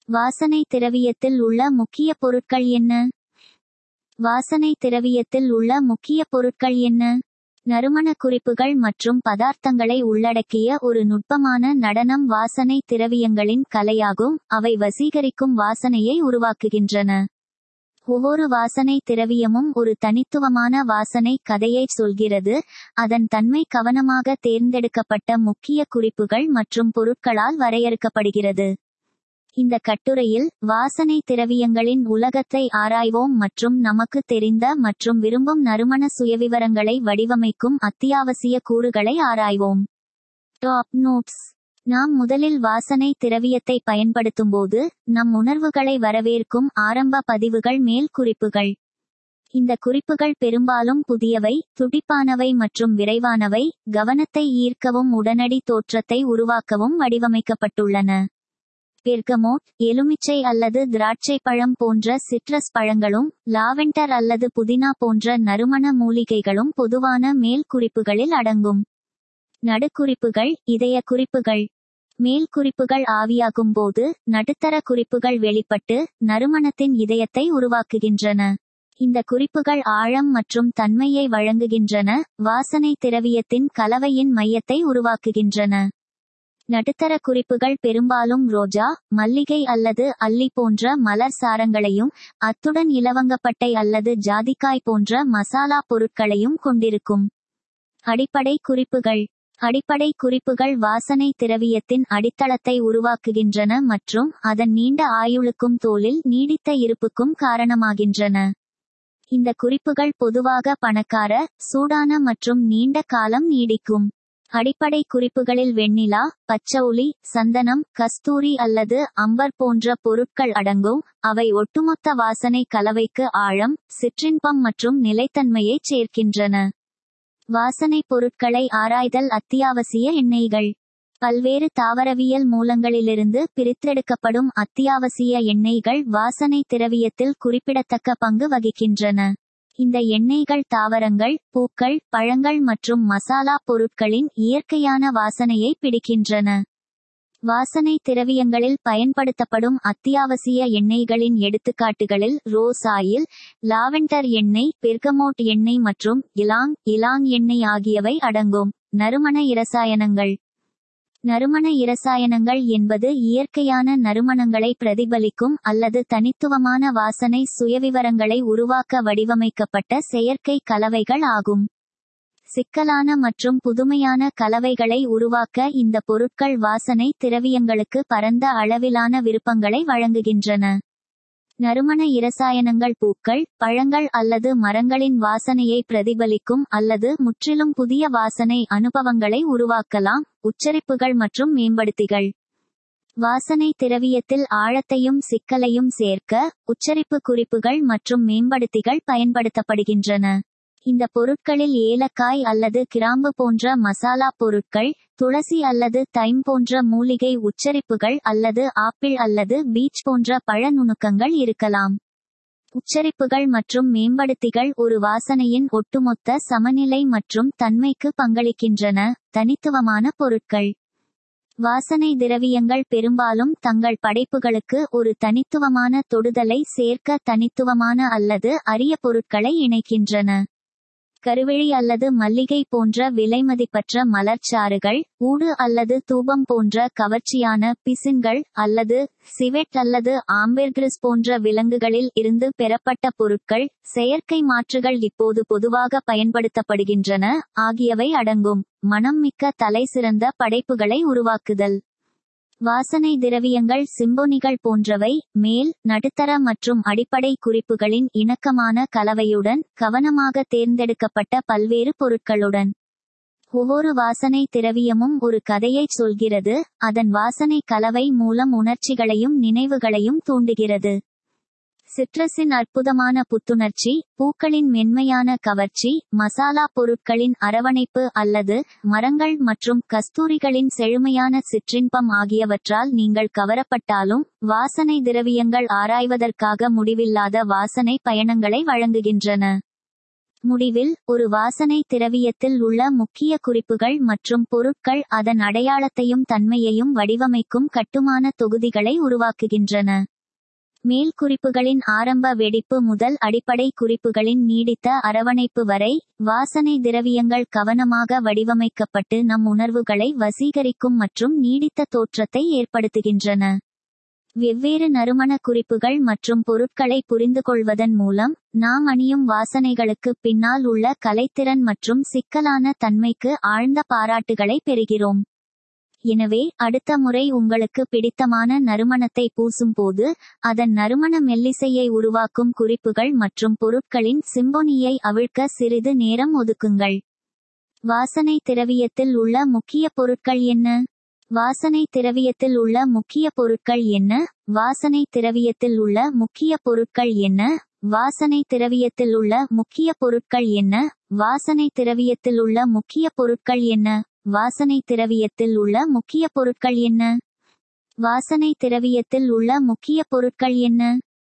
வாசனை திரவியத்தில் உள்ள முக்கிய பொருட்கள் என்ன வாசனை திரவியத்தில் உள்ள முக்கிய பொருட்கள் என்ன நறுமண குறிப்புகள் மற்றும் பதார்த்தங்களை உள்ளடக்கிய ஒரு நுட்பமான நடனம் வாசனை திரவியங்களின் கலையாகும் அவை வசீகரிக்கும் வாசனையை உருவாக்குகின்றன ஒவ்வொரு வாசனை திரவியமும் ஒரு தனித்துவமான வாசனை கதையை சொல்கிறது அதன் தன்மை கவனமாக தேர்ந்தெடுக்கப்பட்ட முக்கிய குறிப்புகள் மற்றும் பொருட்களால் வரையறுக்கப்படுகிறது இந்த கட்டுரையில் வாசனை திரவியங்களின் உலகத்தை ஆராய்வோம் மற்றும் நமக்கு தெரிந்த மற்றும் விரும்பும் நறுமண சுயவிவரங்களை வடிவமைக்கும் அத்தியாவசிய கூறுகளை ஆராய்வோம் டாப் நோட்ஸ் நாம் முதலில் வாசனை திரவியத்தை பயன்படுத்தும்போது நம் உணர்வுகளை வரவேற்கும் ஆரம்ப பதிவுகள் மேல் குறிப்புகள் இந்த குறிப்புகள் பெரும்பாலும் புதியவை துடிப்பானவை மற்றும் விரைவானவை கவனத்தை ஈர்க்கவும் உடனடி தோற்றத்தை உருவாக்கவும் வடிவமைக்கப்பட்டுள்ளன பெர்கமோட் எலுமிச்சை அல்லது திராட்சை பழம் போன்ற சிட்ரஸ் பழங்களும் லாவெண்டர் அல்லது புதினா போன்ற நறுமண மூலிகைகளும் பொதுவான மேல் குறிப்புகளில் அடங்கும் நடுக்குறிப்புகள் இதய குறிப்புகள் மேல் குறிப்புகள் ஆவியாகும் போது நடுத்தர குறிப்புகள் வெளிப்பட்டு நறுமணத்தின் இதயத்தை உருவாக்குகின்றன இந்த குறிப்புகள் ஆழம் மற்றும் தன்மையை வழங்குகின்றன வாசனை திரவியத்தின் கலவையின் மையத்தை உருவாக்குகின்றன நடுத்தர குறிப்புகள் பெரும்பாலும் ரோஜா மல்லிகை அல்லது அல்லி போன்ற மலர் சாரங்களையும் அத்துடன் இலவங்கப்பட்டை அல்லது ஜாதிக்காய் போன்ற மசாலா பொருட்களையும் கொண்டிருக்கும் அடிப்படை குறிப்புகள் அடிப்படை குறிப்புகள் வாசனை திரவியத்தின் அடித்தளத்தை உருவாக்குகின்றன மற்றும் அதன் நீண்ட ஆயுளுக்கும் தோலில் நீடித்த இருப்புக்கும் காரணமாகின்றன இந்த குறிப்புகள் பொதுவாக பணக்கார சூடான மற்றும் நீண்ட காலம் நீடிக்கும் அடிப்படை குறிப்புகளில் வெண்ணிலா பச்சௌலி சந்தனம் கஸ்தூரி அல்லது அம்பர் போன்ற பொருட்கள் அடங்கும் அவை ஒட்டுமொத்த வாசனை கலவைக்கு ஆழம் சிற்றின்பம் மற்றும் நிலைத்தன்மையை சேர்க்கின்றன வாசனை பொருட்களை ஆராய்தல் அத்தியாவசிய எண்ணெய்கள் பல்வேறு தாவரவியல் மூலங்களிலிருந்து பிரித்தெடுக்கப்படும் அத்தியாவசிய எண்ணெய்கள் வாசனை திரவியத்தில் குறிப்பிடத்தக்க பங்கு வகிக்கின்றன இந்த எண்ணெய்கள் தாவரங்கள் பூக்கள் பழங்கள் மற்றும் மசாலா பொருட்களின் இயற்கையான வாசனையை பிடிக்கின்றன வாசனை திரவியங்களில் பயன்படுத்தப்படும் அத்தியாவசிய எண்ணெய்களின் எடுத்துக்காட்டுகளில் ரோஸ் ஆயில் லாவெண்டர் எண்ணெய் பெர்கமோட் எண்ணெய் மற்றும் இலாங் இலாங் எண்ணெய் ஆகியவை அடங்கும் நறுமண இரசாயனங்கள் நறுமண இரசாயனங்கள் என்பது இயற்கையான நறுமணங்களை பிரதிபலிக்கும் அல்லது தனித்துவமான வாசனை சுயவிவரங்களை உருவாக்க வடிவமைக்கப்பட்ட செயற்கை கலவைகள் ஆகும் சிக்கலான மற்றும் புதுமையான கலவைகளை உருவாக்க இந்த பொருட்கள் வாசனை திரவியங்களுக்கு பரந்த அளவிலான விருப்பங்களை வழங்குகின்றன நறுமண இரசாயனங்கள் பூக்கள் பழங்கள் அல்லது மரங்களின் வாசனையை பிரதிபலிக்கும் அல்லது முற்றிலும் புதிய வாசனை அனுபவங்களை உருவாக்கலாம் உச்சரிப்புகள் மற்றும் மேம்படுத்திகள் வாசனை திரவியத்தில் ஆழத்தையும் சிக்கலையும் சேர்க்க உச்சரிப்பு குறிப்புகள் மற்றும் மேம்படுத்திகள் பயன்படுத்தப்படுகின்றன இந்த பொருட்களில் ஏலக்காய் அல்லது கிராம்பு போன்ற மசாலா பொருட்கள் துளசி அல்லது தைம் போன்ற மூலிகை உச்சரிப்புகள் அல்லது ஆப்பிள் அல்லது பீச் போன்ற பழ நுணுக்கங்கள் இருக்கலாம் உச்சரிப்புகள் மற்றும் மேம்படுத்திகள் ஒரு வாசனையின் ஒட்டுமொத்த சமநிலை மற்றும் தன்மைக்கு பங்களிக்கின்றன தனித்துவமான பொருட்கள் வாசனை திரவியங்கள் பெரும்பாலும் தங்கள் படைப்புகளுக்கு ஒரு தனித்துவமான தொடுதலை சேர்க்க தனித்துவமான அல்லது அரிய பொருட்களை இணைக்கின்றன கருவிழி அல்லது மல்லிகை போன்ற விலைமதிப்பற்ற மலர்ச்சாறுகள் ஊடு அல்லது தூபம் போன்ற கவர்ச்சியான பிசின்கள் அல்லது சிவெட் அல்லது ஆம்பெர்கிரிஸ் போன்ற விலங்குகளில் இருந்து பெறப்பட்ட பொருட்கள் செயற்கை மாற்றுகள் இப்போது பொதுவாக பயன்படுத்தப்படுகின்றன ஆகியவை அடங்கும் மனம் மிக்க தலைசிறந்த படைப்புகளை உருவாக்குதல் வாசனை திரவியங்கள் சிம்போனிகள் போன்றவை மேல் நடுத்தர மற்றும் அடிப்படை குறிப்புகளின் இணக்கமான கலவையுடன் கவனமாக தேர்ந்தெடுக்கப்பட்ட பல்வேறு பொருட்களுடன் ஒவ்வொரு வாசனை திரவியமும் ஒரு கதையை சொல்கிறது அதன் வாசனை கலவை மூலம் உணர்ச்சிகளையும் நினைவுகளையும் தூண்டுகிறது சிட்ரஸின் அற்புதமான புத்துணர்ச்சி பூக்களின் மென்மையான கவர்ச்சி மசாலா பொருட்களின் அரவணைப்பு அல்லது மரங்கள் மற்றும் கஸ்தூரிகளின் செழுமையான சிற்றின்பம் ஆகியவற்றால் நீங்கள் கவரப்பட்டாலும் வாசனை திரவியங்கள் ஆராய்வதற்காக முடிவில்லாத வாசனை பயணங்களை வழங்குகின்றன முடிவில் ஒரு வாசனை திரவியத்தில் உள்ள முக்கிய குறிப்புகள் மற்றும் பொருட்கள் அதன் அடையாளத்தையும் தன்மையையும் வடிவமைக்கும் கட்டுமான தொகுதிகளை உருவாக்குகின்றன மேல் குறிப்புகளின் ஆரம்ப வெடிப்பு முதல் அடிப்படை குறிப்புகளின் நீடித்த அரவணைப்பு வரை வாசனை திரவியங்கள் கவனமாக வடிவமைக்கப்பட்டு நம் உணர்வுகளை வசீகரிக்கும் மற்றும் நீடித்த தோற்றத்தை ஏற்படுத்துகின்றன வெவ்வேறு நறுமண குறிப்புகள் மற்றும் பொருட்களை புரிந்துகொள்வதன் மூலம் நாம் அணியும் வாசனைகளுக்கு பின்னால் உள்ள கலைத்திறன் மற்றும் சிக்கலான தன்மைக்கு ஆழ்ந்த பாராட்டுகளை பெறுகிறோம் எனவே அடுத்த முறை உங்களுக்கு பிடித்தமான நறுமணத்தை பூசும்போது அதன் நறுமண மெல்லிசையை உருவாக்கும் குறிப்புகள் மற்றும் பொருட்களின் சிம்பொனியை அவிழ்க்க சிறிது நேரம் ஒதுக்குங்கள் வாசனை திரவியத்தில் உள்ள முக்கிய பொருட்கள் என்ன வாசனை திரவியத்தில் உள்ள முக்கிய பொருட்கள் என்ன வாசனை திரவியத்தில் உள்ள முக்கிய பொருட்கள் என்ன வாசனை திரவியத்தில் உள்ள முக்கிய பொருட்கள் என்ன வாசனை திரவியத்தில் உள்ள முக்கிய பொருட்கள் என்ன வாசனை திரவியத்தில் உள்ள முக்கிய பொருட்கள் என்ன வாசனை திரவியத்தில் உள்ள முக்கிய பொருட்கள் என்ன